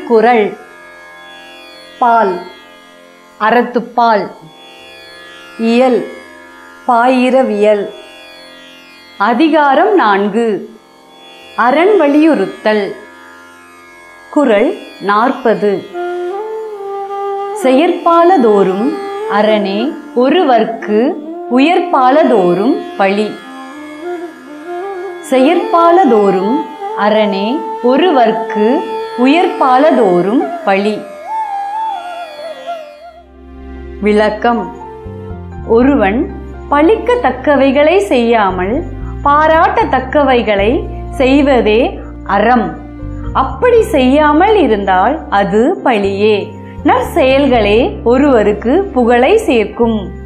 திருக்குறள் பால் அறத்துப்பால் இயல் பாயிரவியல் அதிகாரம் நான்கு அரண் வலியுறுத்தல் குறள் நாற்பது செயற்பாலதோறும் அரணே ஒருவர்க்கு உயர்பாலதோறும் பழி செயற்பாலதோறும் அரணே ஒருவர்க்கு உயர்பாலதோறும் பழி விளக்கம் ஒருவன் பழிக்கத்தக்கவைகளை செய்யாமல் பாராட்டத்தக்கவைகளை செய்வதே அறம் அப்படி செய்யாமல் இருந்தால் அது பழியே நற்செயல்களே ஒருவருக்கு புகழை சேர்க்கும்